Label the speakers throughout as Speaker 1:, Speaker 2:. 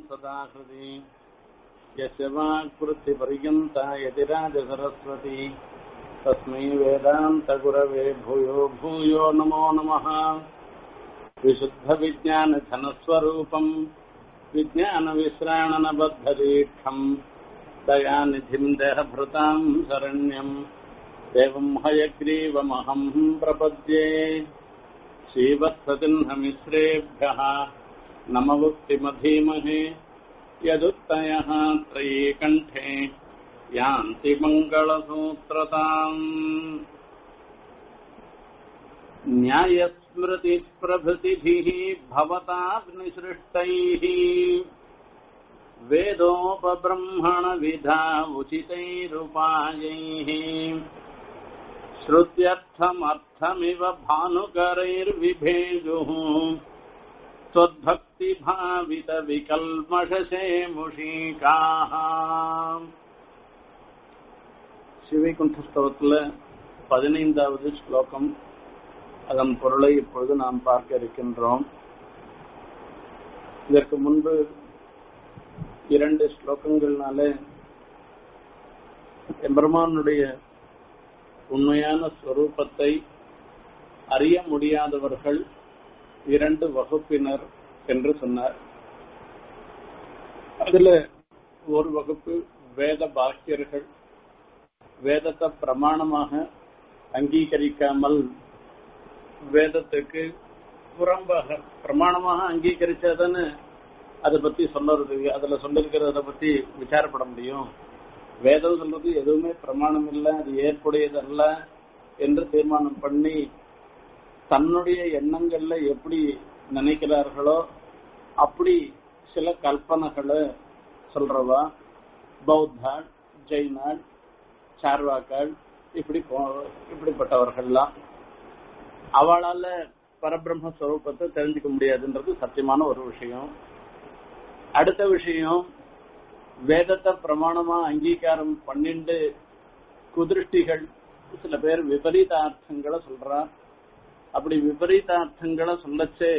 Speaker 1: सदा हृदि यस्य वाक्वृत्तिपर्यन्ता यतिराजसरस्वती तस्मै वेदान्तगुरवे भूयो भूयो नमो नमः विशुद्धविज्ञानघनस्वरूपम् विज्ञानविश्राणनबद्धदीक्षम् दयानिधिम् देहभृताम् शरण्यम् देवम् हयग्रीवमहम् प्रपद्ये श्रीवत्सतिह्नमिश्रेभ्यः नमवुक्तिमधीमहे यदुत्तयः त्रयीकण्ठे यान्ति मङ्गलसूत्रताम् न्यायस्मृतिप्रभृतिभिः भवताग्निसृष्टैः वेदोपब्रह्मणविधा उचितैरुपायैः श्रुत्यर्थमर्थमिव भानुकरैर्विभेजुः त्वद्भक्तिभावितविकल्मषसे मुषीकाः சிவைகுண்டஸ்தவத்தில் பதினைந்தாவது ஸ்லோகம் அதன் பொருளை இப்பொழுது நாம் பார்க்க இருக்கின்றோம் இதற்கு முன்பு இரண்டு ஸ்லோகங்கள்னால எம்பெருமானுடைய உண்மையான ஸ்வரூபத்தை அறிய முடியாதவர்கள் இரண்டு வகுப்பினர் என்று சொன்னார் அதுல ஒரு வகுப்பு வேத பாக்கியர்கள் வேதத்தை பிரமாணமாக அங்கீகரிக்காமல் வேதத்துக்கு புறம்பாக பிரமாணமாக அங்கீகரிச்சாதானே அதை பத்தி சொல்றது அதுல சொல்லிருக்கிறத பத்தி விசாரப்பட முடியும் வேதம் சொல்றது எதுவுமே பிரமாணம் இல்லை அது ஏற்புடையதல்ல என்று தீர்மானம் பண்ணி தன்னுடைய எண்ணங்கள்ல எப்படி நினைக்கிறார்களோ அப்படி சில கல்பனைகளை சொல்றவா பௌத்தாள் ஜெயினாள் சார்வாக்கள் இப்படி இப்படிப்பட்டவர்கள்லாம் அவளால பரபிரம்ம ஸ்வரூபத்தை தெரிஞ்சுக்க முடியாதுன்றது சத்தியமான ஒரு விஷயம் அடுத்த விஷயம் வேதத்தை பிரமாணமா அங்கீகாரம் பண்ணிண்டு குதிருஷ்டிகள் சில பேர் விபரீத அர்த்தங்களை சொல்றா அப்படி விபரீத அர்த்தங்களை சொல்லச்சே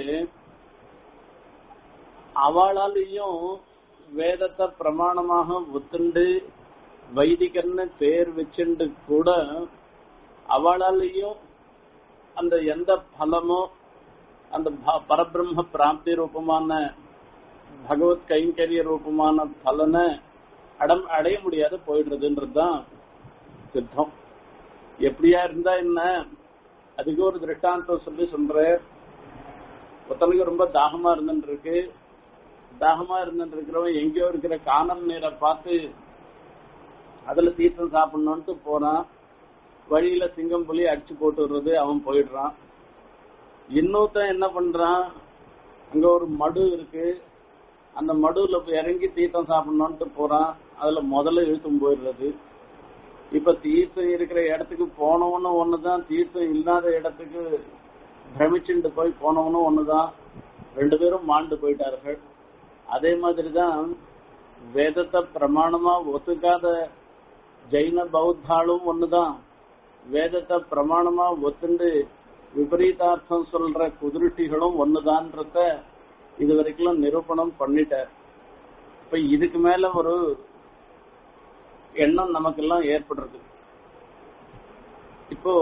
Speaker 1: அவளாலையும் வேதத்தை பிரமாணமாக ஒத்துண்டு வைதிகர்னு பேர் வச்சுண்டு கூட அவளாலையும் அந்த எந்த பலமோ அந்த பரபிரம்ம பிராப்தி ரூபமான பகவத் கைங்கரிய ரூபமான பலனை அடம் அடைய முடியாத போயிடுறதுன்றதுதான் சித்தம் எப்படியா இருந்தா என்ன அதுக்கு ஒரு திருஷ்டாந்தம் சொல்லி சொல்ற ஒருத்தனுக்கு ரொம்ப தாகமா இருந்துட்டு இருக்கு தாகமா இருந்துட்டு இருக்கிறவன் எங்கேயோ இருக்கிற காணல் நீரை பார்த்து அதுல தீர்த்தம் சாப்பிடணும்ட்டு போறான் வழியில சிங்கம் புலி அடிச்சு போட்டு விடுறது அவன் போயிடுறான் இன்னொருத்தன் என்ன பண்றான் அங்க ஒரு மடு இருக்கு அந்த மடுவுல இறங்கி தீர்த்தம் சாப்பிடணும்ட்டு போறான் அதுல முதல்ல இழுத்தும் போயிடுறது இப்ப தீர்த்தம் இருக்கிற இடத்துக்கு போனவனும் ஒண்ணுதான் தீர்த்தம் இல்லாத இடத்துக்கு பிரமிச்சுட்டு போய் போனவனும் ஒண்ணுதான் ரெண்டு பேரும் மாண்டு போயிட்டார்கள் அதே மாதிரிதான் வேதத்தை பிரமாணமா ஒத்துக்காத ஜெயின பௌத்தாலும் ஒண்ணுதான் வேதத்தை பிரமாணமா ஒத்துண்டு விபரீதார்த்தம் சொல்ற குதிருட்டிகளும் ஒண்ணுதான்றத இது வரைக்கும் நிரூபணம் பண்ணிட்டார் இப்ப இதுக்கு மேல ஒரு எண்ணம் நமக்கெல்லாம் ஏற்படுறது இப்போ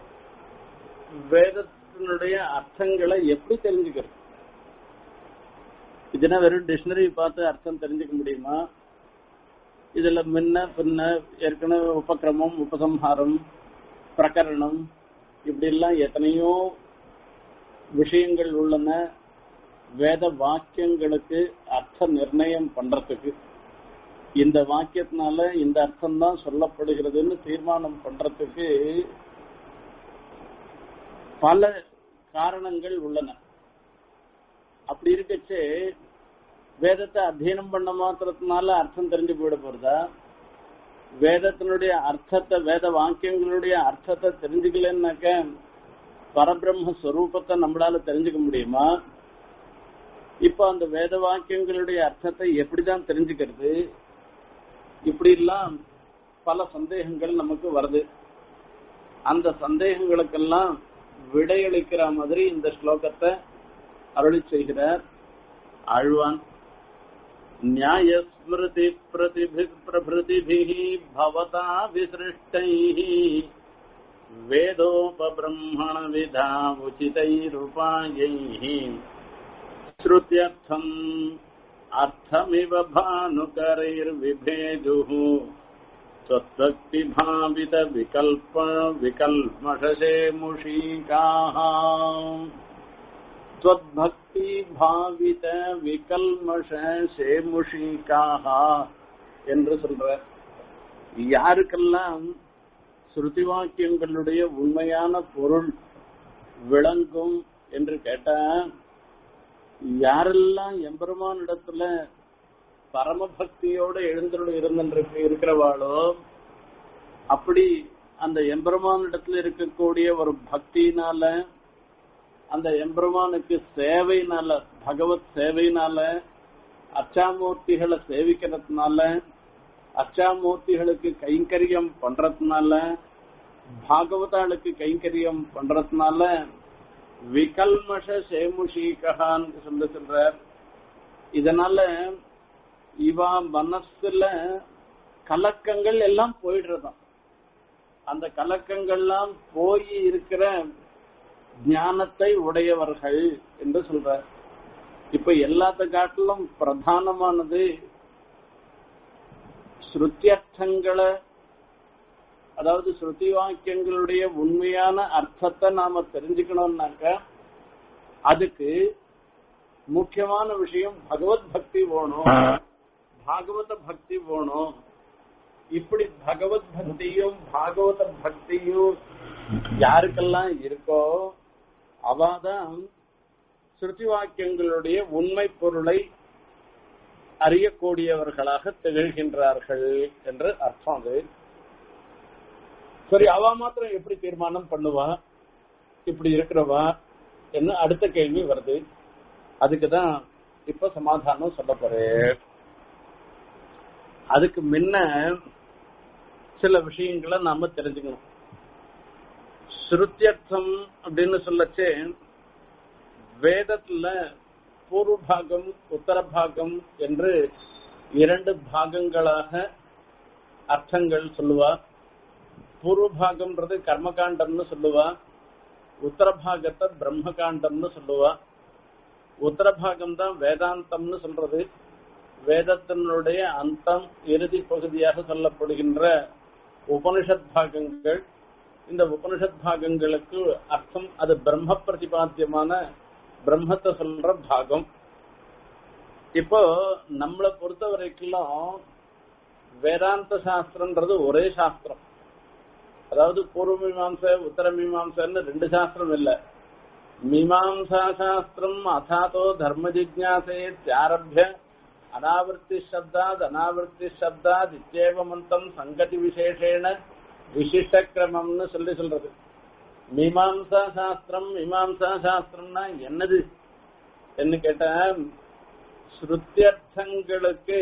Speaker 1: வேதத்தினுடைய அர்த்தங்களை எப்படி தெரிஞ்சுக்கிறது இதுனா வெறும் டிக்ஷனரி பார்த்து அர்த்தம் தெரிஞ்சுக்க முடியுமா இதுல முன்ன பின்ன ஏற்கனவே உபக்கிரமம் உபசம்ஹாரம் பிரகரணம் இப்படி எல்லாம் எத்தனையோ விஷயங்கள் உள்ளன வேத வாக்கியங்களுக்கு அர்த்த நிர்ணயம் பண்றதுக்கு இந்த வாக்கியத்தினால இந்த அர்த்தம் தான் சொல்லப்படுகிறதுன்னு தீர்மானம் பண்றதுக்கு பல காரணங்கள் உள்ளன அப்படி இருக்கச்சு வேதத்தை அத்தியனம் பண்ண மாத்திரத்தினால அர்த்தம் தெரிஞ்சு போயிட போறதா வேதத்தினுடைய அர்த்தத்தை வேத வாக்கியங்களுடைய அர்த்தத்தை தெரிஞ்சுக்கலன்னாக்க பரபிரம்ம ஸ்வரூபத்தை நம்மளால தெரிஞ்சுக்க முடியுமா இப்ப அந்த வேத வாக்கியங்களுடைய அர்த்தத்தை எப்படிதான் தெரிஞ்சுக்கிறது இப்படி எல்லாம் பல சந்தேகங்கள் நமக்கு வருது அந்த சந்தேகங்களுக்கெல்லாம் விடையளிக்கிற மாதிரி இந்த ஸ்லோகத்தை அருளி செய்கிறார் ஆழ்வான் न्यायस्मृति प्रभृतिभिः भवता विसृष्टैः वेदोपब्रह्मणविधा उचितैरुपायैः श्रुत्यर्थम् अर्थमिव भानुकरैर्विभेदुः त्वत्भक्तिभावितविकल्प विकल्मषसे मुषीकाः त्वद्भक्तिभावित விகல்மஷ சேமுஷிகாக என்று சொல்ற யாருக்கெல்லாம் ஸ்ருதி வாக்கியங்களுடைய உண்மையான பொருள் விளங்கும் என்று கேட்டா யாரெல்லாம் எம்பெருமான் இடத்துல பரமபக்தியோட எழுந்தருள் இருந்திருக்கு இருக்கிறவாளோ அப்படி அந்த எம்பெருமான் இடத்துல இருக்கக்கூடிய ஒரு பக்தியினால அந்த எம்பெருமானுக்கு சேவைனால பகவத் சேவைனால அச்சாமூர்த்திகளை சேவிக்கிறதுனால அச்சாமூர்த்திகளுக்கு கைங்கரியம் பண்றதுனால பாகவதாளுக்கு கைங்கரியம் பண்றதுனால விகல்மஷ சேமுஷீகான்னு சொல்லி சொல்றார் இதனால இவா மனசுல கலக்கங்கள் எல்லாம் போயிடுறதாம் அந்த கலக்கங்கள்லாம் போய் இருக்கிற ஞானத்தை உடையவர்கள் என்று சொல்ற இப்ப எல்லாத்த காட்டிலும் பிரதானமானது ஸ்ருத்தியர்த்தங்களை அதாவது ஸ்ருதி வாக்கியங்களுடைய உண்மையான அர்த்தத்தை நாம தெரிஞ்சுக்கணும்னாக்க அதுக்கு முக்கியமான விஷயம் பகவத் பக்தி வேணும் பாகவத பக்தி வேணும் இப்படி பகவத் பக்தியும் பாகவத பக்தியும் யாருக்கெல்லாம் இருக்கோ அவாதான் ஸ்ருதி வாக்கியங்களுடைய உண்மை பொருளை அறியக்கூடியவர்களாக திகழ்கின்றார்கள் என்று அர்த்தம் அது சரி அவ மாத்திரம் எப்படி தீர்மானம் பண்ணுவா இப்படி இருக்கிறவா என்ன அடுத்த கேள்வி வருது அதுக்குதான் இப்ப சமாதானம் சொல்ல போறேன் அதுக்கு முன்ன சில விஷயங்களை நாம தெரிஞ்சுக்கணும் ஸ்ருத்தியர்த்தம் அப்படின்னு சொல்லச்சே வேதத்துல பூர்வ பாகம் உத்தர பாகம் என்று இரண்டு பாகங்களாக அர்த்தங்கள் சொல்லுவா பூர்வ பாகம்ன்றது கர்மகாண்டம்னு சொல்லுவா உத்தர பாகத்தை பிரம்மகாண்டம்னு சொல்லுவா உத்தர பாகம் தான் வேதாந்தம்னு சொல்றது வேதத்தினுடைய அந்தம் இறுதி பகுதியாக சொல்லப்படுகின்ற உபனிஷத் பாகங்கள் இந்த உபனிஷத் பாகங்களுக்கு அர்த்தம் அது பிரம்ம பிரதிபாத்தியமான பிரம்மத்தை சொல்ற பாகம் இப்போ நம்மளை பொறுத்த வரைக்கும் வேதாந்த சாஸ்திரம்ன்றது ஒரே சாஸ்திரம் அதாவது பூர்வ மீமாம்ச உத்தர மீமாம்சன்னு ரெண்டு சாஸ்திரம் இல்ல மீமாம்சா சாஸ்திரம் அதாத்தோ தர்ம ஜிஜாசே தியாரபிய அனாவர்த்தி சப்தாத் அனாவர்த்தி சப்தாத் இத்தேவமந்தம் சங்கதி விசேஷேன விசிஷ்ட கிரமம்னு சொல்லி சொல்றது மீமாம்சா சாஸ்திரம் மீமாம்சா சாஸ்திரம்னா என்னது என்ன கேட்ட ஸ்ருத்தியர்த்தங்களுக்கு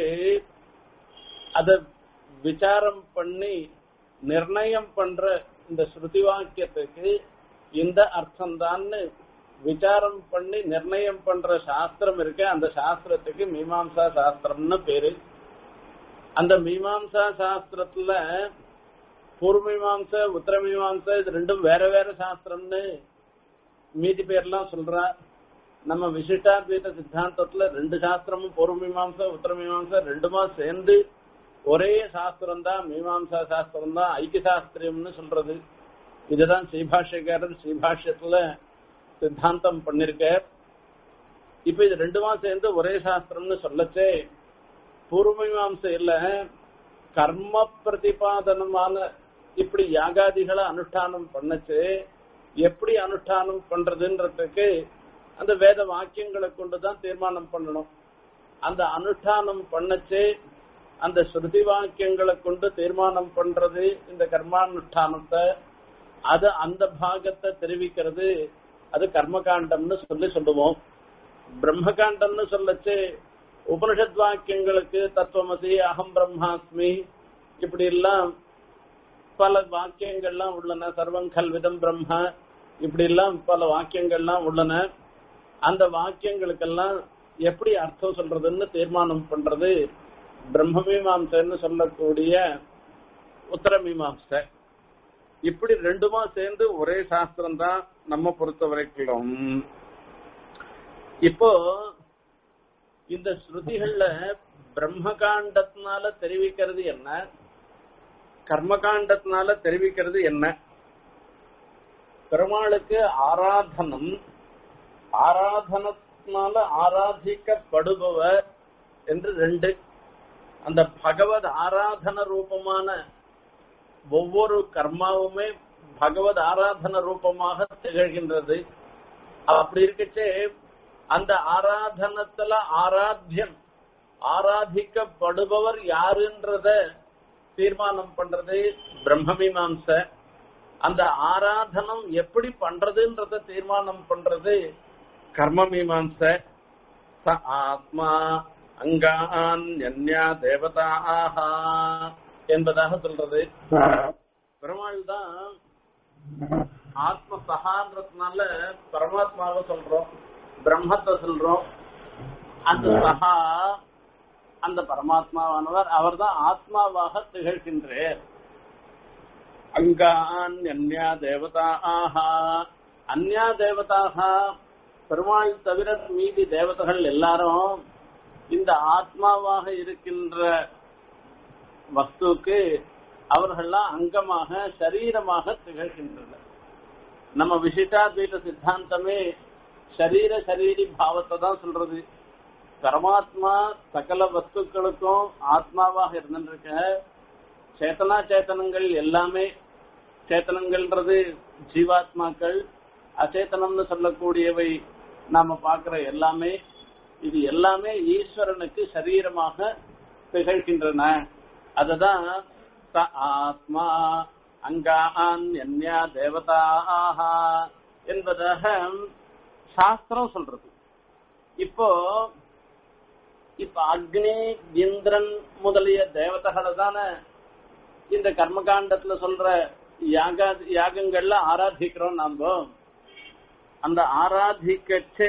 Speaker 1: அத விசாரம் பண்ணி நிர்ணயம் பண்ற இந்த ஸ்ருதி வாக்கியத்துக்கு இந்த அர்த்தம் தான்னு விசாரம் பண்ணி நிர்ணயம் பண்ற சாஸ்திரம் இருக்கு அந்த சாஸ்திரத்துக்கு மீமாம்சா சாஸ்திரம்னு பேரு அந்த மீமாம்சா சாஸ்திரத்துல பூர்வமீமாம்ச உத்தரமீமாம்ச இது ரெண்டும் வேற வேற சாஸ்திரம்னு மீதி பேர்லாம் சொல்றா நம்ம விசிஷ்டாத்வைத சித்தாந்தத்துல ரெண்டு சாஸ்திரமும் பூர்வமீமாம்ச உத்தரமீமாம்ச ரெண்டுமா சேர்ந்து ஒரே சாஸ்திரம் தான் மீமாம்சா சாஸ்திரம் தான் ஐக்கிய சாஸ்திரம்னு சொல்றது இதுதான் ஸ்ரீபாஷ்யக்காரர் ஸ்ரீபாஷ்யத்துல சித்தாந்தம் பண்ணிருக்கார் இப்ப இது ரெண்டுமா சேர்ந்து ஒரே சாஸ்திரம்னு சொல்லச்சே பூர்வமீமாம்ச இல்ல கர்ம பிரதிபாதனமான இப்படி யாகாதிகளை அனுஷ்டானம் பண்ணச்சு எப்படி அனுஷ்டானம் பண்றதுன்றதுக்கு அந்த வேத வாக்கியங்களை கொண்டுதான் தீர்மானம் பண்ணணும் அந்த அனுஷ்டானம் பண்ணச்சு அந்த ஸ்ருதி வாக்கியங்களை கொண்டு தீர்மானம் பண்றது இந்த கர்மானுஷ்டானத்தை அது அந்த பாகத்தை தெரிவிக்கிறது அது கர்மகாண்டம்னு சொல்லி சொல்லுவோம் பிரம்மகாண்டம்னு சொல்லச்சு உபனிஷத் வாக்கியங்களுக்கு தத்துவமசி அகம் பிரம்மாஸ்மி இப்படி எல்லாம் பல வாக்கியங்கள்லாம் உள்ளன சர்வம் கல்விதம் பிரம்ம இப்படி எல்லாம் பல வாக்கியங்கள்லாம் உள்ளன அந்த வாக்கியங்களுக்கெல்லாம் எப்படி அர்த்தம் சொல்றதுன்னு தீர்மானம் பண்றது பிரம்மமீமாம்சன்னு சொல்லக்கூடிய உத்தர மீமாம்சை இப்படி ரெண்டுமா சேர்ந்து ஒரே சாஸ்திரம் தான் நம்ம பொறுத்த வரைக்கும் இப்போ இந்த ஸ்ருதிகள்ல பிரம்மகாண்டத்தினால தெரிவிக்கிறது என்ன கர்மகாண்டத்தினால தெரிவிக்கிறது என்ன பெருமாளுக்கு ஆராதனம் ஆராதனத்தினால ஆராதிக்கப்படுபவர் என்று ரெண்டு அந்த பகவத் ஆராதன ரூபமான ஒவ்வொரு கர்மாவுமே பகவத் ஆராதன ரூபமாக திகழ்கின்றது அப்படி இருக்கச்சே அந்த ஆராதனத்துல ஆராத்தியன் ஆராதிக்கப்படுபவர் யாருன்றத தீர்மானம் பண்றது பிரம்மமீமாம்ச அந்த ஆராதனம் எப்படி பண்றதுன்றத தீர்மானம் பண்றது கர்ம மீமாம்ச ச ஆத்மா அங்கான் யன்யா தேவதா ஆஹா என்பதாக சொல்றது பெருமாள் தான் ஆத்ம சகான்றதுனால பரமாத்மாவை சொல்றோம் பிரம்மத்தை சொல்றோம் அந்த சகா அந்த பரமாத்மாவானவர் அவர் தான் ஆத்மாவாக திகழ்கின்றார் அங்கான் அந்யா தேவதா ஆஹா அந்யா தேவதாக பெருமாள் தவிர மீதி தேவதைகள் எல்லாரும் இந்த ஆத்மாவாக இருக்கின்ற வஸ்துக்கு அவர்கள்லாம் அங்கமாக சரீரமாக திகழ்கின்றனர் நம்ம விசிட்டாத்வைத சித்தாந்தமே சரீர சரீரி பாவத்தை தான் சொல்றது பரமாத்மா சகல வஸ்துக்களுக்கும் ஆத்மாவாக இருந்துருக்க சேத்தனா சேத்தனங்கள் எல்லாமே சேத்தனங்கள்ன்றது ஜீவாத்மாக்கள் அச்சேதனம்னு சொல்லக்கூடியவை நாம பார்க்கிற எல்லாமே இது எல்லாமே ஈஸ்வரனுக்கு சரீரமாக திகழ்கின்றன அதுதான் ச ஆத்மா அங்கான் என்யா தேவதாக என்பதாக சாஸ்திரம் சொல்றது இப்போ இப்ப அக்னி இந்திரன் முதலிய தேவதைகளை தானே இந்த கர்மகாண்டத்துல சொல்ற யாக யாகங்கள்ல ஆராதிக்கிறோம் நாம அந்த ஆராதிக்கச்சே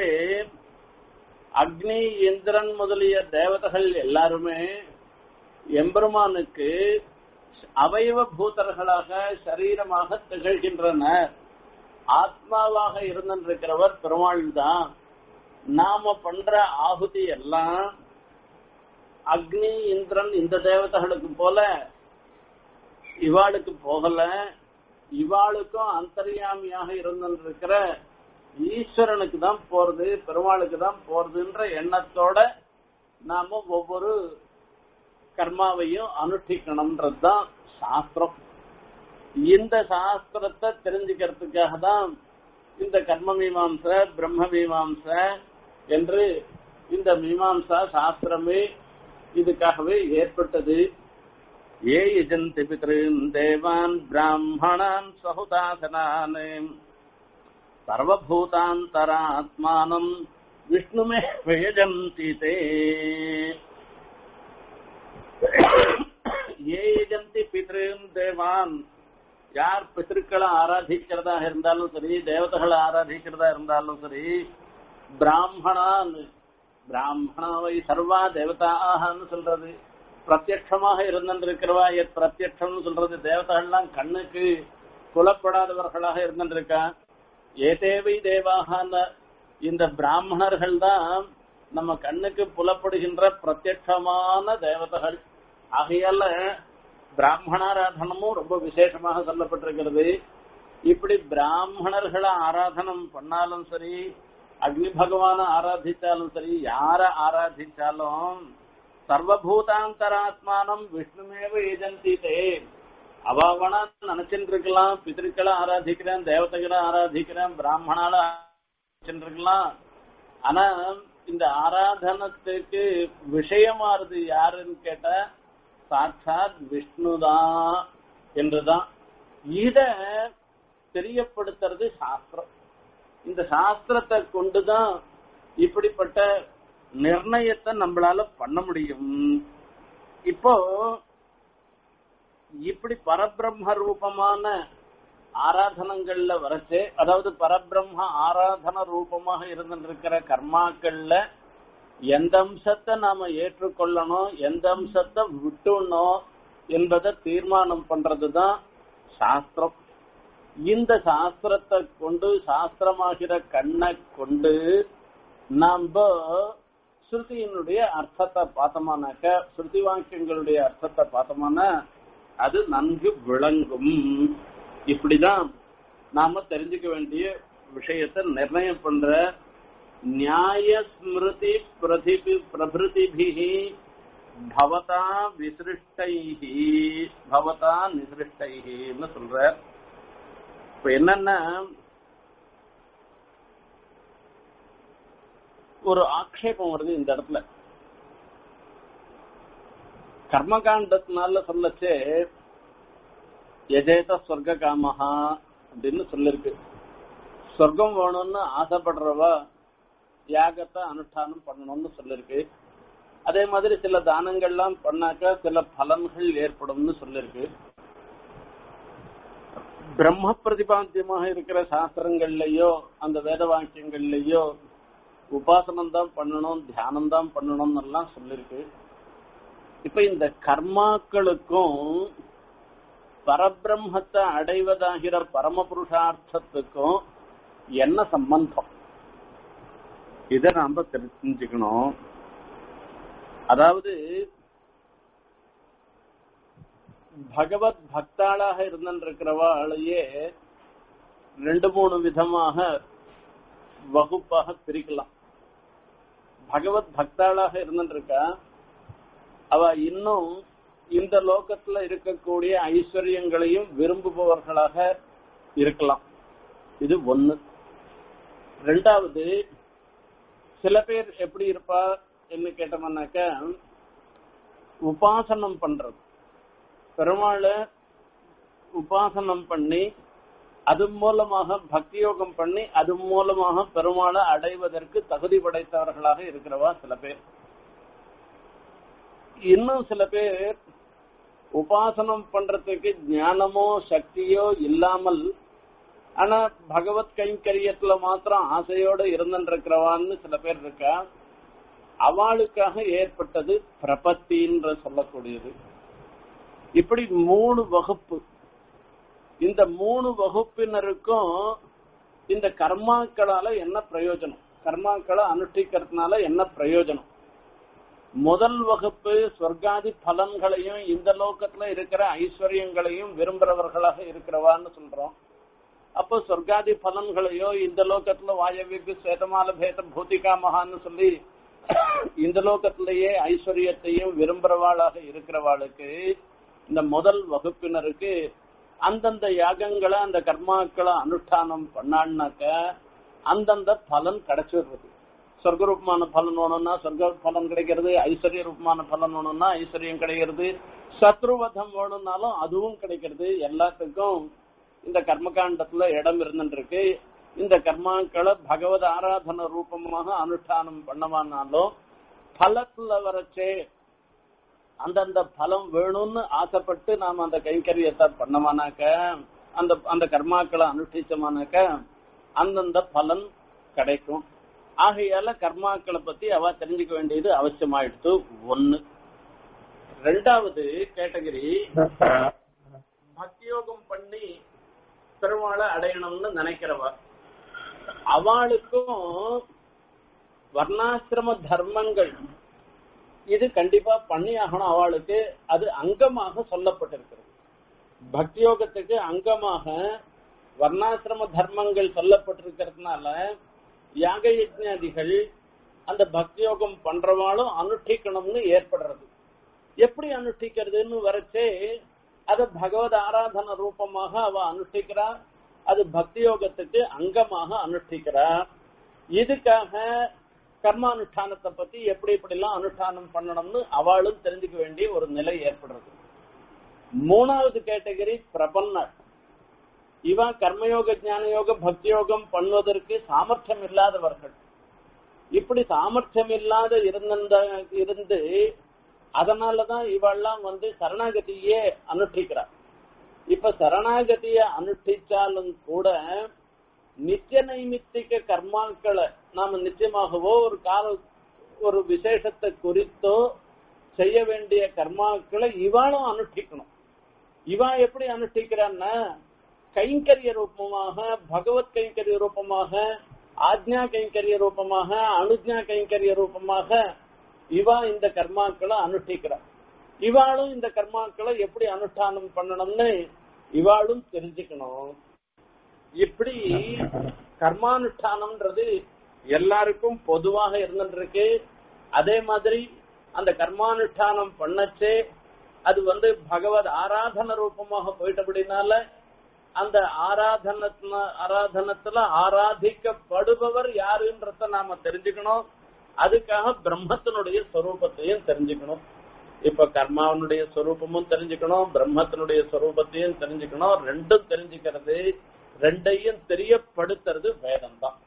Speaker 1: அக்னி இந்திரன் முதலிய தேவதைகள் எல்லாருமே எம்பெருமானுக்கு அவயவ பூதர்களாக சரீரமாக திகழ்கின்றனர் ஆத்மாவாக இருந்திருக்கிறவர் பெருமாள் தான் நாம பண்ற ஆகுதி எல்லாம் அக்னி இந்திரன் இந்த தேவதைகளுக்கு போல இவாளுக்கு போகல இவாளுக்கும் அந்தர்யாமியாக இருந்திருக்கிற ஈஸ்வரனுக்கு தான் போறது பெருமாளுக்கு தான் போறதுன்ற எண்ணத்தோட நாம ஒவ்வொரு கர்மாவையும் அனுஷ்டிக்கணும்ன்றதுதான் சாஸ்திரம் இந்த சாஸ்திரத்தை தெரிஞ்சுக்கிறதுக்காக தான் இந்த கர்ம மீமாம்ச பிரம்ம மீமாம்ச என்று இந்த மீமாம்சா சாஸ்திரமே இதுக்காகவே ஏற்பட்டது ஏ யஜந்தி பித்ருன் தேவான் பிராமணான் சகுதாசனான் சர்வபூதாந்தராத்மானம் விஷ்ணுமே யஜந்தி தே ஏ யஜந்தி பித்ருன் தேவான் யார் பித்திருக்களை ஆராதிக்கிறதா இருந்தாலும் சரி தேவதைகளை ஆராதிக்கிறதா இருந்தாலும் சரி பிராமணான் பிராமணாவை சர்வா தேவதான்னு சொல்றது பிரத்யட்சமாக இருந்திருக்கிறவா எத் பிரத்யட்சம்னு சொல்றது தேவதைகள்லாம் கண்ணுக்கு புலப்படாதவர்களாக இருந்திருக்கா ஏதேவை தேவாக இந்த பிராமணர்கள் தான் நம்ம கண்ணுக்கு புலப்படுகின்ற பிரத்யட்சமான தேவதைகள் ஆகையால பிராமணாராதனமும் ரொம்ப விசேஷமாக சொல்லப்பட்டிருக்கிறது இப்படி பிராமணர்களை ஆராதனம் பண்ணாலும் சரி அக்னி பகவான ஆராதிச்சாலும் சரி யார ஆராதிச்சாலும் சர்வபூதாந்தராத்மானம் விஷ்ணுமேவ ஏஜந்தி தே அவாவனா நினைச்சுட்டு இருக்கலாம் பித்திருக்களை ஆராதிக்கிறேன் தேவதைகளை ஆராதிக்கிறேன் பிராமணால ஆராதிச்சுட்டு இருக்கலாம் ஆனா இந்த ஆராதனத்துக்கு விஷயமாறுது யாருன்னு கேட்ட சாட்சாத் விஷ்ணுதான் என்றுதான் இத தெரியப்படுத்துறது சாஸ்திரம் இந்த சாஸ்திரத்தை கொண்டுதான் இப்படிப்பட்ட நிர்ணயத்தை நம்மளால பண்ண முடியும் இப்போ இப்படி பரபிரம்ம ரூபமான ஆராதனங்கள்ல வரச்சு அதாவது பரபிரம்ம ஆராதன ரூபமாக இருந்திருக்கிற கர்மாக்கள்ல எந்த அம்சத்தை நாம ஏற்றுக்கொள்ளணும் எந்த அம்சத்தை விட்டுணும் என்பதை தீர்மானம் பண்றதுதான் சாஸ்திரம் இந்த சாஸ்திரத்தை கொண்டு சாஸ்திரமாகிற கண்ணை கொண்டு நாம ஸ்ருதியினுடைய அர்த்தத்தை பார்த்தோமானாக்க ஸ்ருதி வாக்கியங்களுடைய அர்த்தத்தை பார்த்தோம்னா அது நன்கு விளங்கும் இப்படிதான் நாம தெரிஞ்சுக்க வேண்டிய விஷயத்தை நிர்ணயம் பண்ற நியாய ஸ்மிருதி பிரதிபி பிரபிருதிபிகி பவதா விசிருஷ்டைஹி பவதா நிசிருஷ்டைஹின்னு சொல்ற இப்ப என்னன்னா ஒரு ஆக்ஷேபம் வருது இந்த இடத்துல கர்மகாண்டத்தினால சொல்லச்சே எஜேத சொர்க்க காமஹா அப்படின்னு சொல்லிருக்கு சொர்க்கம் வேணும்னு ஆசைப்படுறவா யாகத்தை அனுஷ்டானம் பண்ணணும்னு சொல்லிருக்கு அதே மாதிரி சில தானங்கள்லாம் பண்ணாக்க சில பலன்கள் ஏற்படும்னு சொல்லிருக்கு பிரம்ம பிரதிபாத்தியமாக இருக்கிற சாஸ்திரங்கள்லயோ அந்த வேத வாக்கியங்கள்லயோ உபாசனம் தான் பண்ணணும் தியானம் தான் பண்ணணும் எல்லாம் சொல்லிருக்கு இப்ப இந்த கர்மாக்களுக்கும் பரபிரம்மத்தை அடைவதாகிற பரம புருஷார்த்தத்துக்கும் என்ன சம்பந்தம் இத நாம தெரிஞ்சுக்கணும் அதாவது பகவத் பக்தாளாக இருந்திருக்கிறவாளையே ரெண்டு மூணு விதமாக வகுப்பாக பிரிக்கலாம் பகவத் பக்தாளாக இருந்துருக்கா அவ இன்னும் இந்த லோகத்துல இருக்கக்கூடிய ஐஸ்வர்யங்களையும் விரும்புபவர்களாக இருக்கலாம் இது ஒண்ணு ரெண்டாவது சில பேர் எப்படி இருப்பா என்ன கேட்டோம்னாக்க உபாசனம் பண்றது பெருமாளை உபாசனம் பண்ணி அது மூலமாக பக்தி யோகம் பண்ணி அது மூலமாக பெருமாளை அடைவதற்கு தகுதி படைத்தவர்களாக இருக்கிறவா சில பேர் இன்னும் சில பேர் உபாசனம் பண்றதுக்கு ஞானமோ சக்தியோ இல்லாமல் ஆனா பகவத் கைங்கரியத்துல மாத்திரம் ஆசையோட இருந்துருக்கிறவான்னு சில பேர் இருக்கா அவளுக்காக ஏற்பட்டது பிரபத்தின்ற சொல்லக்கூடியது இப்படி மூணு வகுப்பு இந்த மூணு வகுப்பினருக்கும் இந்த கர்மாக்களால என்ன பிரயோஜனம் கர்மாக்களை அனுஷ்டிக்கிறதுனால என்ன பிரயோஜனம் முதல் வகுப்பு சொர்க்காதி பலன்களையும் இந்த லோகத்துல இருக்கிற ஐஸ்வர்யங்களையும் விரும்புறவர்களாக இருக்கிறவான்னு சொல்றோம் அப்போ சொர்க்காதி பலன்களையோ இந்த லோகத்துல வாயவிக்கு சேதமால பேத பூதிகா மகான்னு சொல்லி இந்த லோகத்திலேயே ஐஸ்வர்யத்தையும் விரும்புறவாளாக இருக்கிறவாளுக்கு இந்த முதல் வகுப்பினருக்கு அந்தந்த யாகங்களை அந்த கர்மாக்களை அனுஷ்டானம் பண்ணான்னாக்க அந்தந்த பலன் கிடைச்சிடுறது சொர்க்க ரூபமான பலன் வேணும்னா சொர்க்க பலன் கிடைக்கிறது ஐஸ்வர்ய ரூபமான பலன் வேணும்னா ஐஸ்வர்யம் கிடைக்கிறது சத்ருவதம் வேணும்னாலும் அதுவும் கிடைக்கிறது எல்லாத்துக்கும் இந்த கர்மகாண்டத்துல இடம் இருந்துருக்கு இந்த கர்மாக்களை பகவத் ஆராதன ரூபமாக அனுஷ்டானம் பண்ணமானாலும் பலத்துல வரச்சே அந்தந்த பலம் வேணும்னு ஆசைப்பட்டு நாம அந்த கைங்கரியத்தை பண்ணமானாக்க அந்த அந்த கர்மாக்களை அனுஷ்டிச்சோமானாக்க அந்தந்த பலன் கிடைக்கும் ஆகையால கர்மாக்களை பத்தி அவ தெரிஞ்சுக்க வேண்டியது அவசியமாயிடுத்து ஒண்ணு ரெண்டாவது கேட்டகரி பக்தியோகம் பண்ணி பெருமாளை அடையணும்னு நினைக்கிறவ அவளுக்கும் வர்ணாசிரம தர்மங்கள் இது கண்டிப்பா பண்ணி ஆகணும் அவளுக்கு அது அங்கமாக சொல்லப்பட்டிருக்கிறது பக்தியோகத்துக்கு அங்கமாக வர்ணாசிரம தர்மங்கள் சொல்லப்பட்டிருக்கிறதுனால யாக யஜ்ஞாதிகள் அந்த பக்தியோகம் பண்றவாளும் அனுஷ்டிக்கணும்னு ஏற்படுறது எப்படி அனுஷ்டிக்கிறதுன்னு வரைச்சே அது பகவத் ஆராதன ரூபமாக அவ அனுஷ்டிக்கிறா அது பக்தி யோகத்துக்கு அங்கமாக அனுஷ்டிக்கிறா இதுக்காக கர்மானுஷ்டானத்தை பத்தி எப்படி எப்படி எல்லாம் அனுஷ்டானம் பண்ணணும்னு அவளும் தெரிஞ்சுக்க வேண்டிய ஒரு நிலை ஏற்படுறது மூணாவது கேட்டகரி பிரபன்னர் இவன் கர்மயோக ஞானயோக பக்தி யோகம் பண்ணுவதற்கு சாமர்த்தியம் இல்லாதவர்கள் இப்படி சாமர்த்தியம் இல்லாத இருந்த இருந்து அதனாலதான் இவெல்லாம் வந்து சரணாகதியே அனுஷ்டிக்கிறார் இப்ப சரணாகதிய அனுஷ்டிச்சாலும் கூட நித்திய நைமித்திக கர்மாக்களை நாம நிச்சயமாகவோ ஒரு கால ஒரு விசேஷத்தை குறித்தோ செய்ய வேண்டிய கர்மாக்களை இவாளும் அனுஷ்டிக்கணும் இவா எப்படி அனுஷ்டிக்கிறான்னா கைங்கரிய ரூபமாக பகவத் கைங்கரிய ரூபமாக ஆக்ஞா கைங்கரிய ரூபமாக அனுஜ்ஞா கைங்கரிய ரூபமாக இவா இந்த கர்மாக்களை அனுஷ்டிக்கிறார் இவாளும் இந்த கர்மாக்களை எப்படி அனுஷ்டானம் பண்ணணும்னு இவாளும் தெரிஞ்சுக்கணும் இப்படி கர்மானுஷ்டானம்ன்றது எல்லாருக்கும் பொதுவாக இருந்துட்டு இருக்கு அதே மாதிரி அந்த கர்மானுஷ்டானம் பண்ணச்சே அது வந்து பகவத் ஆராதன ரூபமாக போயிட்டபடினால அந்த ஆராதனத்துல ஆராதனத்துல ஆராதிக்கப்படுபவர் யாருன்றத நாம தெரிஞ்சுக்கணும் அதுக்காக பிரம்மத்தினுடைய ஸ்வரூபத்தையும் தெரிஞ்சுக்கணும் இப்ப கர்மாவனுடைய ஸ்வரூபமும் தெரிஞ்சுக்கணும் பிரம்மத்தினுடைய ஸ்வரூபத்தையும் தெரிஞ்சுக்கணும் ரெண்டும் தெரிஞ்சுக்கிறது ரெண்டையும் தெரியப்படுத்துறது வேதம் தான்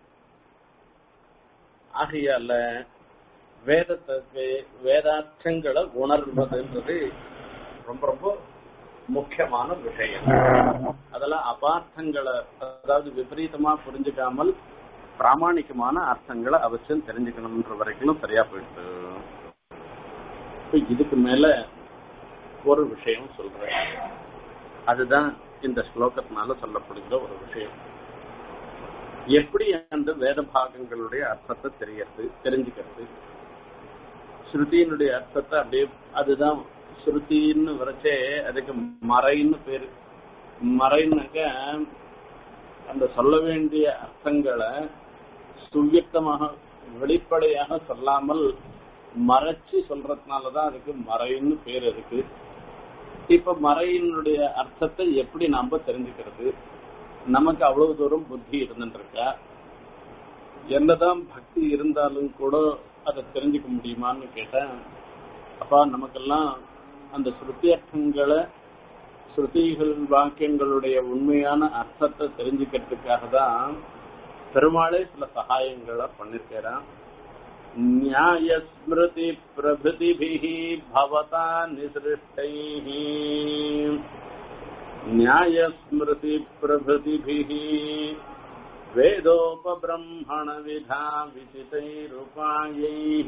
Speaker 1: ஆகையால வேதத்துக்கு வேதார்த்தங்களை உணர்வதுன்றது ரொம்ப ரொம்ப முக்கியமான விஷயம் அதெல்லாம் அபார்த்தங்களை அதாவது விபரீதமா புரிஞ்சுக்காமல் பிராமணிகமான அர்த்தங்களை அவசியம் தெரிஞ்சுக்கணும்ன்ற வரைக்கும் சரியா போயிட்டு இப்ப இதுக்கு மேல ஒரு விஷயம் சொல்றேன் அதுதான் இந்த ஸ்லோகத்தினால சொல்லப்படுகிற ஒரு விஷயம் எப்படி அந்த வேத பாகங்களுடைய அர்த்தத்தை தெரியறது தெரிஞ்சுக்கிறது ஸ்ருதியினுடைய அர்த்தத்தை அப்படியே அதுதான் ஸ்ருதின்னு வரைச்சே அதுக்கு மறைன்னு பேரு மறைன்னாக்க அந்த சொல்ல வேண்டிய அர்த்தங்களை சுவியக்தமாக வெளிப்படையாக சொல்லாமல் மறைச்சு சொல்றதுனாலதான் அதுக்கு மறைன்னு பேர் இருக்கு இப்ப மறையினுடைய அர்த்தத்தை எப்படி நாம தெரிஞ்சுக்கிறது நமக்கு அவ்வளவு தூரம் புத்தி இருந்துட்டு இருக்கா என்னதான் பக்தி இருந்தாலும் கூட அதை தெரிஞ்சுக்க முடியுமான்னு கேட்டேன் அப்பா நமக்கெல்லாம் அந்த ஸ்ருதி அர்த்தங்களை ஸ்ருதிகள் வாக்கியங்களுடைய உண்மையான அர்த்தத்தை தெரிஞ்சுக்கிறதுக்காக தான் பெருமாளே சில சகாயங்களை பண்ணிருக்கிறான் நியாயஸ்மிருதி பிரபிருதிபிஹி பவதா நிசிருஷ்டைः न्यायस्मृति प्रभृतिभिः वेदोपब्रह्मणविधा विचितैरुपायैः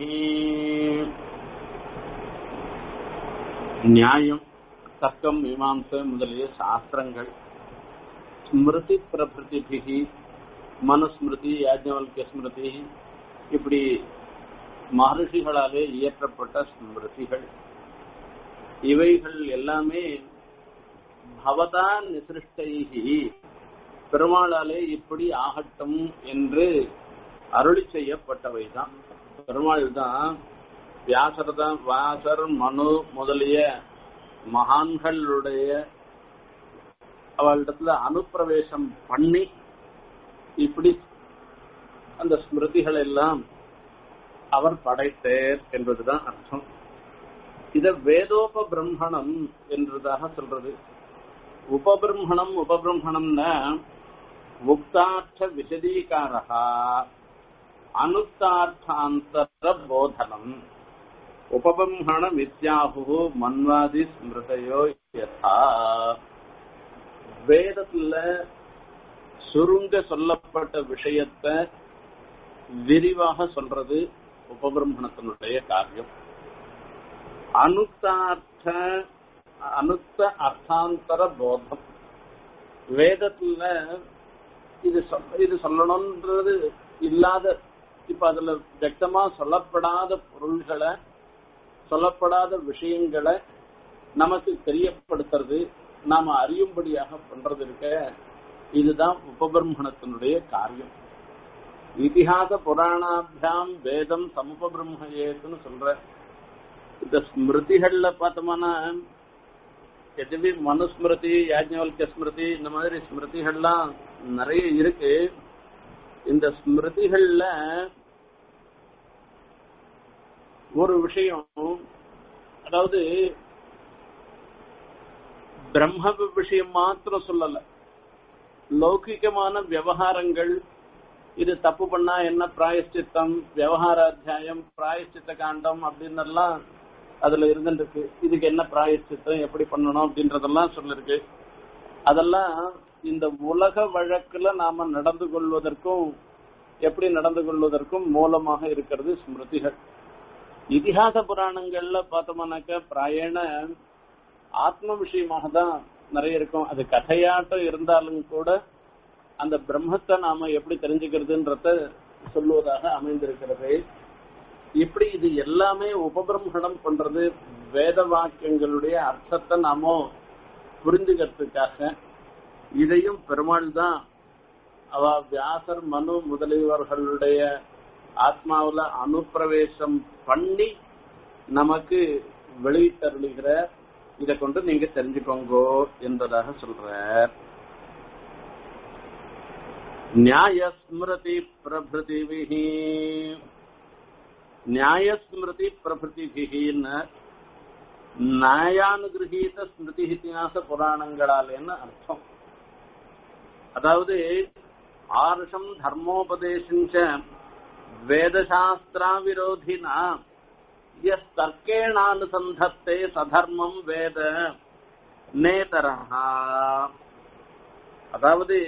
Speaker 1: நியாயம் தர்க்கம் மீமாம்சை முதலிய சாஸ்திரங்கள் ஸ்மிருதி பிரபிருதிபிகி மனுஸ்மிருதி யாஜ்ஞவல்கிய ஸ்மிருதி இப்படி மகர்ஷிகளாலே இயற்றப்பட்ட ஸ்மிருதிகள் இவைகள் எல்லாமே பவதா நிசிருஷ்டைகி பெருமாளாலே இப்படி ஆகட்டும் என்று அருளி செய்யப்பட்டவைதான் பெருமாள் தான் வியாசர் தான் வியாசர் மனு முதலிய மகான்களுடைய அவளிடத்துல அனுப்பிரவேசம் பண்ணி இப்படி அந்த ஸ்மிருதிகள் எல்லாம் அவர் படைத்தேர் என்பதுதான் அர்த்தம் இத வேதோப பிரம்மணம் என்றதாக சொல்றது உபபிரம்மணம் உபபிரம்மணம்னா முக்தார்த்த விசதீகாரா அனுக்தார்த்தாந்தர போதனம் உபபிரம்மண வித்யாகு மன்வாதி ஸ்மிருதையோ யதா வேதத்துல சுருங்க சொல்லப்பட்ட விஷயத்த விரிவாக சொல்றது உபபிரம்மணத்தினுடைய காரியம் அனுக்தார்த்த அனுக்த அர்த்தாந்தர போதம் வேதத்துல இது சொல்- இது சொல்லணும்ன்றது இல்லாத இப்ப அதுல വ്യക്തமா சொல்லப்படாத பொருள்களை சொல்லப்படாத விஷயங்களை நமக்கு தெரியப்படுத்துறது நாம அறியும்படியாக பண்றது இருக்க இதுதான் உபபிரம்மணத்தினுடைய காரியம் இதிகாச புராணாபியாம் வேதம் சமுபபிரம்மயேத்துன்னு சொல்ற இந்த ஸ்மிருதிகள்ல பார்த்தோம்னா எதுவே மனுஸ்மிருதி யாஜ்ஞவல்கிய ஸ்மிருதி இந்த மாதிரி ஸ்மிருதிகள்லாம் நிறைய இருக்கு இந்த ஸ்மிருதிகள்ல ஒரு விஷயம் அதாவது பிரம்ம விஷயம் மாத்திரம் சொல்லல லௌகிகமான விவகாரங்கள் இது தப்பு பண்ணா என்ன பிராயஷ்சித்தம் விவகார அத்தியாயம் பிராயஷ்சித்த காண்டம் அப்படின்னு எல்லாம் அதுல இருந்துருக்கு இதுக்கு என்ன பிராயஷ்சித்தம் எப்படி பண்ணணும் அப்படின்றதெல்லாம் சொல்லிருக்கு அதெல்லாம் இந்த உலக வழக்குல நாம நடந்து கொள்வதற்கும் எப்படி நடந்து கொள்வதற்கும் மூலமாக இருக்கிறது ஸ்மிருதிகள் இதிகாச புராணங்கள்ல பார்த்தோம்னாக்க பிராயண ஆத்ம விஷயமாக தான் நிறைய இருக்கும் அது கதையாட்டம் இருந்தாலும் கூட அந்த பிரம்மத்தை நாம எப்படி தெரிஞ்சுக்கிறதுன்றத சொல்லுவதாக அமைந்திருக்கிறது இப்படி இது எல்லாமே உபபிரம்மணம் பண்றது வேத வாக்கியங்களுடைய அர்த்தத்தை நாம புரிஞ்சுக்கிறதுக்காக இதையும் பெருமாள் தான் அவ வியாசர் மனு முதலியவர்களுடைய ஆத்மாவுல அனுப்பிரவேசம் பண்ணி நமக்கு வெளியிட்டருளுகிற இதை கொண்டு நீங்க தெரிஞ்சுக்கோங்கோ என்பதாக சொல்ற நியாயஸ்மிருதி பிரபிருதிவிஹி நியாயஸ்மிருதி பிரபிருதிபிகின்னு நியாயானுகிரகீத ஸ்மிருதி இத்தியாச புராணங்களாலேன்னு அர்த்தம் அதாவது ஆருஷம் தர்மோபதேசஞ்ச வேதசாஸ்திரா விரோதினா எஸ் தர்க்கேணானுசந்தத்தே சதர்மம் வேத நேதரஹா அதாவது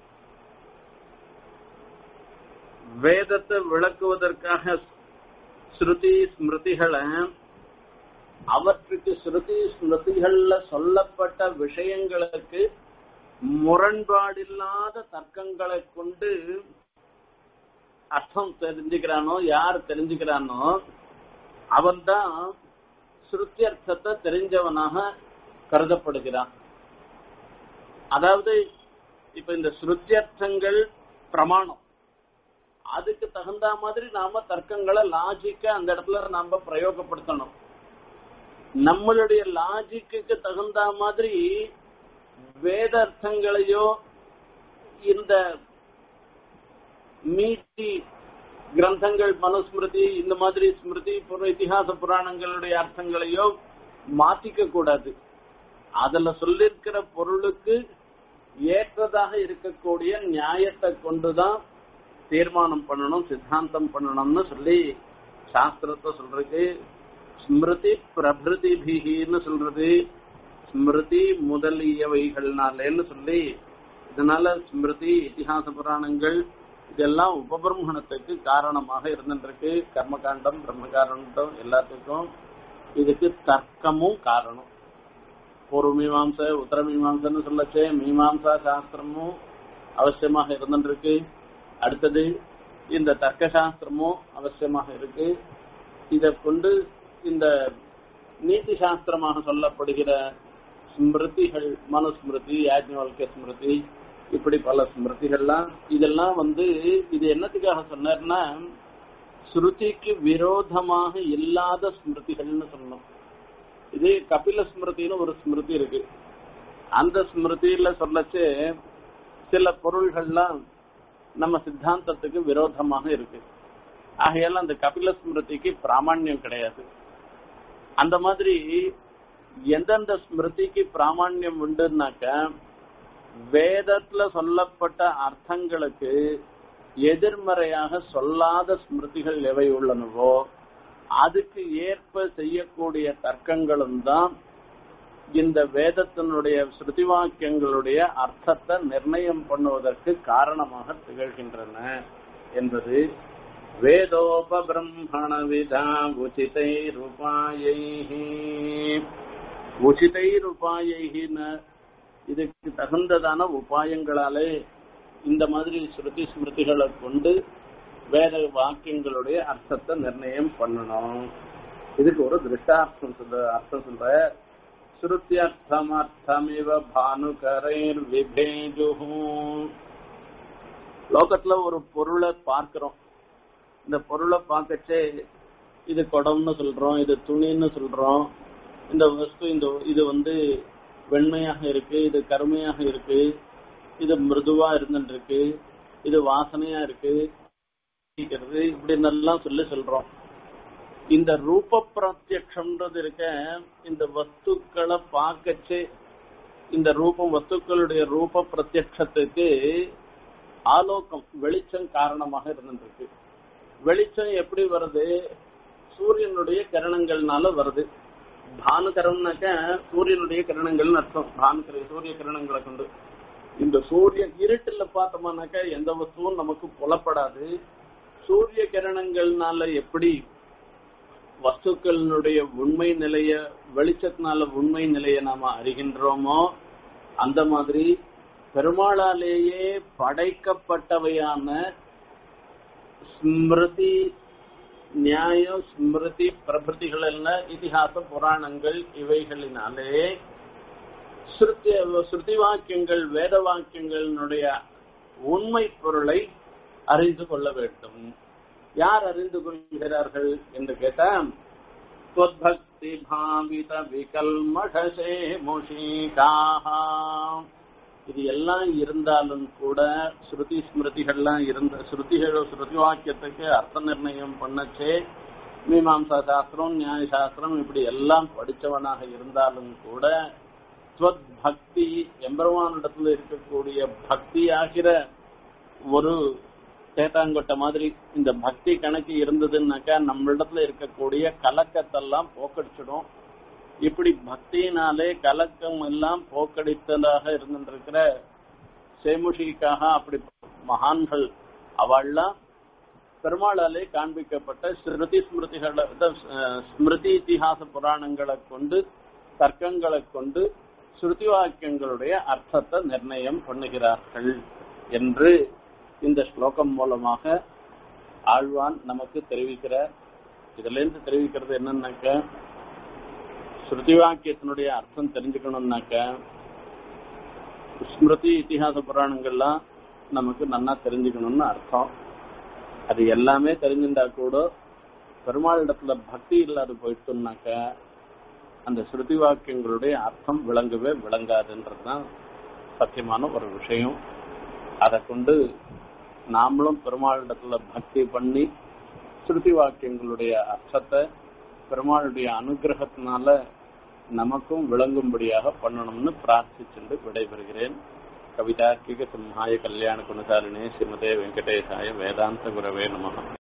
Speaker 1: வேதத்தை விளக்குவதற்காக ஸ்ருதி ஸ்மிருதிகளை அவற்றுக்கு ஸ்ருதி ஸ்மிருதிகள்ல சொல்லப்பட்ட விஷயங்களுக்கு முரண்பாடில்லாத தர்க்கங்களை கொண்டு அர்த்தம் தெரிஞ்சுக்கிறானோ யார் தெரிஞ்சுக்கிறானோ அவன் தான் ஸ்ருத்தி அர்த்தத்தை தெரிஞ்சவனாக கருதப்படுகிறான் அதாவது இப்ப இந்த ஸ்ருத்தி அர்த்தங்கள் பிரமாணம் அதுக்கு தகுந்த மாதிரி நாம தர்க்கங்களை லாஜிக்க அந்த இடத்துல நாம பிரயோகப்படுத்தணும் நம்மளுடைய லாஜிக்கு தகுந்த மாதிரி வேத அர்த்தங்களையோ இந்த மீதி கிரந்தங்கள் மனுஸ்மிருதி இந்த மாதிரி ஸ்மிருதி புற இத்திஹாச புராணங்களுடைய அர்த்தங்களையோ மாத்திக்க கூடாது அதுல சொல்லிருக்கிற பொருளுக்கு ஏற்றதாக இருக்கக்கூடிய நியாயத்தை கொண்டுதான் தீர்மானம் பண்ணணும் சித்தாந்தம் பண்ணணும்னு சொல்லி சாஸ்திரத்தை சொல்றது ஸ்மிருதி பிரபிருதிபிகின்னு சொல்றது ஸ்மிருதி முதலியவைகள்னாலேன்னு சொல்லி இதனால ஸ்மிருதி இத்திஹாச புராணங்கள் இதெல்லாம் உபபிரமணத்துக்கு காரணமாக இருந்துருக்கு கர்மகாண்டம் பிரம்மகாண்டம் எல்லாத்துக்கும் இதுக்கு தர்க்கமும் காரணம் பூர்வ மீமாம்ச உத்தர மீமாம்சன்னு சொல்லச்சே மீமாம்சா சாஸ்திரமும் அவசியமாக இருந்துருக்கு அடுத்தது இந்த தர்க்க சாஸ்திரமும் அவசியமாக இருக்கு இதை கொண்டு இந்த நீதி சாஸ்திரமாக சொல்லப்படுகிற ஸ்மிருதிகள் மனுஸ்மிருதி யாஜ்ஞவல்க ஸ்மிருதி இப்படி பல ஸ்மிருதிகள்லாம் இதெல்லாம் வந்து இது என்னத்துக்காக சொன்னார்னா ஸ்ருதிக்கு விரோதமாக இல்லாத ஸ்மிருதிகள்னு சொல்லணும் இது கபில ஸ்மிருதின்னு ஒரு ஸ்மிருதி இருக்கு அந்த ஸ்மிருதியில சொல்லச்சு சில பொருள்கள்லாம் நம்ம சித்தாந்தத்துக்கு விரோதமாக இருக்கு ஆகையால அந்த கபில ஸ்மிருதிக்கு பிராமணியம் கிடையாது அந்த மாதிரி எந்தெந்த ஸ்மிருதிக்கு பிராமணியம் உண்டுனாக்க வேதத்துல சொல்லப்பட்ட அர்த்தங்களுக்கு எதிர்மறையாக சொல்லாத ஸ்மிருதிகள் எவை உள்ளனவோ அதுக்கு ஏற்ப செய்யக்கூடிய தர்க்கங்களும் தான் இந்த வேதத்தினுடைய ஸ்ருதி வாக்கியங்களுடைய அர்த்தத்தை நிர்ணயம் பண்ணுவதற்கு காரணமாக திகழ்கின்றன என்பது வேதோபபிரம்மண விதா உச்சிதை ரூபாயை உச்சிதை ரூபாயின்னு இதுக்கு தகுந்ததான உபாயங்களாலே இந்த மாதிரி ஸ்ருதி ஸ்மிருதிகளை கொண்டு வேத வாக்கியங்களுடைய அர்த்தத்தை நிர்ணயம் பண்ணணும் இதுக்கு ஒரு திருஷ்டார்த்தம் சொல்ற அர்த்தம் சொல்ற ஸ்ருத்தியர்த்தமர்த்தமிவ பானுகரைர் விபேஜு லோகத்துல ஒரு பொருளை பார்க்கிறோம் இந்த பொருளை பார்க்கச்சே இது குடம்னு சொல்றோம் இது துணின்னு சொல்றோம் இந்த வஸ்து இந்த இது வந்து வெண்மையாக இருக்கு இது கருமையாக இருக்கு இது மிருதுவா இருந்துட்டு இருக்கு இது வாசனையா இருக்கு இப்படி எல்லாம் சொல்லி சொல்றோம் இந்த ரூப பிரத்யக்ஷம்ன்றது இருக்க இந்த வஸ்துக்களை பார்க்கச்சு இந்த ரூபம் வஸ்துக்களுடைய ரூப பிரத்யக்ஷத்துக்கு ஆலோகம் வெளிச்சம் காரணமாக இருந்துருக்கு வெளிச்சம் எப்படி வருது சூரியனுடைய கிரணங்கள்னால வருது பானுகரம்னாக்க சூரியனுடைய கிரணங்கள்னு அர்த்தம் பானுகர சூரிய கிரணங்களை கொண்டு இந்த சூரிய இருட்டுல பார்த்தோம்னாக்கா எந்த வஸ்துவும் நமக்கு புலப்படாது சூரிய கிரணங்கள்னால எப்படி வஸ்துக்களினுடைய உண்மை நிலைய வெளிச்சத்தினால உண்மை நிலைய நாம அறிகின்றோமோ அந்த மாதிரி பெருமாளாலேயே படைக்கப்பட்டவையான ஸ்மிருதி நியாய ஸ்மிருதி பிரபத்திகள் எல்லாம் இதிகாச புராணங்கள் இவைகளினாலே ஸ்ருதி ஸ்ருதி வாக்கியங்கள் வேத வாக்கியங்களினுடைய உண்மை பொருளை அறிந்து கொள்ள வேண்டும் யார் அறிந்து கொள்கிறார்கள் என்று கேட்டால் त्वद्भक्ति भावित விகல்மஷே முஷிகாக இது எல்லாம் இருந்தாலும் கூட ஸ்ருதி ஸ்மிருதிகள்லாம் இருந்த ஸ்ருதிகள் ஸ்ருதி வாக்கியத்துக்கு அர்த்த நிர்ணயம் பண்ணச்சே மீமாம்சா சாஸ்திரம் நியாய சாஸ்திரம் இப்படி எல்லாம் படிச்சவனாக இருந்தாலும் கூட ஸ்வத் பக்தி எம்பெருமானிடத்துல இருக்கக்கூடிய பக்தி ஆகிற ஒரு சேத்தாங்கொட்ட மாதிரி இந்த பக்தி கணக்கு இருந்ததுன்னாக்கா நம்மளிடத்துல இருக்கக்கூடிய கலக்கத்தெல்லாம் போக்கடிச்சிடும் இப்படி பக்தியினாலே கலக்கம் எல்லாம் போக்கடித்ததாக இருந்திருக்கிற சேமுஷிக்காக அப்படி மகான்கள் அவள்லாம் பெருமாளாலே காண்பிக்கப்பட்ட ஸ்ருதி ஸ்மிருதிகளை ஸ்மிருதி இத்திஹாச புராணங்களை கொண்டு தர்க்கங்களை கொண்டு ஸ்ருதி வாக்கியங்களுடைய அர்த்தத்தை நிர்ணயம் பண்ணுகிறார்கள் என்று இந்த ஸ்லோகம் மூலமாக ஆழ்வான் நமக்கு தெரிவிக்கிறார் இதுல இருந்து தெரிவிக்கிறது என்னன்னாக்க ஸ்ருதி வாக்கியத்தினுடைய அர்த்தம் தெரிஞ்சுக்கணும்னாக்க ஸ்மிருதி இத்திஹாச புராணங்கள்லாம் நமக்கு நன்னா தெரிஞ்சுக்கணும்னு அர்த்தம் அது எல்லாமே தெரிஞ்சிருந்தா கூட பெருமாளிடத்துல பக்தி இல்லாத போயிட்டோம்னாக்க அந்த ஸ்ருதி வாக்கியங்களுடைய அர்த்தம் விளங்கவே விளங்காதுன்றதுதான் சத்தியமான ஒரு விஷயம் அதை கொண்டு நாமளும் பெருமாளிடத்துல பக்தி பண்ணி ஸ்ருதி வாக்கியங்களுடைய அர்த்தத்தை பெருமாளுடைய அனுகிரகத்தினால நமக்கும் விளங்கும்படியாக பண்ணணும்னு பிரார்த்திச்சுண்டு விடைபெறுகிறேன் கவிதார்க்கிக சிம்ஹாய கல்யாண குணசாலினே ஸ்ரீமதே வெங்கடேசாய வேதாந்த குரவே நமக